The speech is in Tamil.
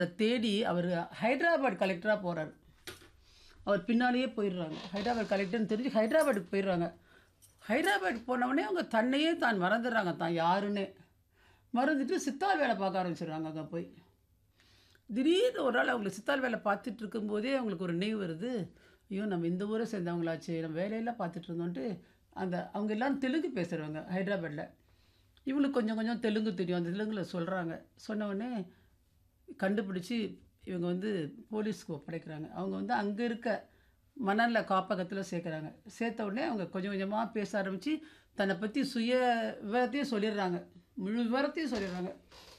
அதை தேடி அவர் ஹைதராபாத் கலெக்டராக போகிறார் அவர் பின்னாலேயே போயிடுறாங்க ஹைதராபாத் கலெக்டர்னு தெரிஞ்சு ஹைதராபாத்துக்கு போயிடுறாங்க ஹைதராபாத் போனவொடனே அவங்க தன்னையே தான் மறந்துடுறாங்க தான் யாருன்னு மறந்துட்டு சித்தார் வேலை பார்க்க ஆரம்பிச்சிடுறாங்க அங்கே போய் திடீர்னு ஒரு நாள் அவங்களுக்கு சித்தார் வேலை பார்த்துட்டு இருக்கும்போதே அவங்களுக்கு ஒரு நினைவு வருது ஐயோ நம்ம இந்த ஊரை சேர்ந்தவங்களாச்சு நம்ம வேலையெல்லாம் பார்த்துட்டு இருந்தோன்ட்டு அந்த அவங்க எல்லாரும் தெலுங்கு பேசுகிறவங்க ஹைதராபாத்தில் இவங்களுக்கு கொஞ்சம் கொஞ்சம் தெலுங்கு தெரியும் அந்த தெலுங்கில் சொல்கிறாங்க சொன்னவுடனே கண்டுபிடிச்சி இவங்க வந்து போலீஸ்க்கு ஒப்படைக்கிறாங்க அவங்க வந்து அங்கே இருக்க மணல்ல காப்பகத்தில் சேர்க்குறாங்க சேர்த்த உடனே அவங்க கொஞ்சம் கொஞ்சமாக பேச ஆரம்பித்து தன்னை பற்றி சுய விவரத்தையும் சொல்லிடுறாங்க முழு விவரத்தையும் சொல்லிடுறாங்க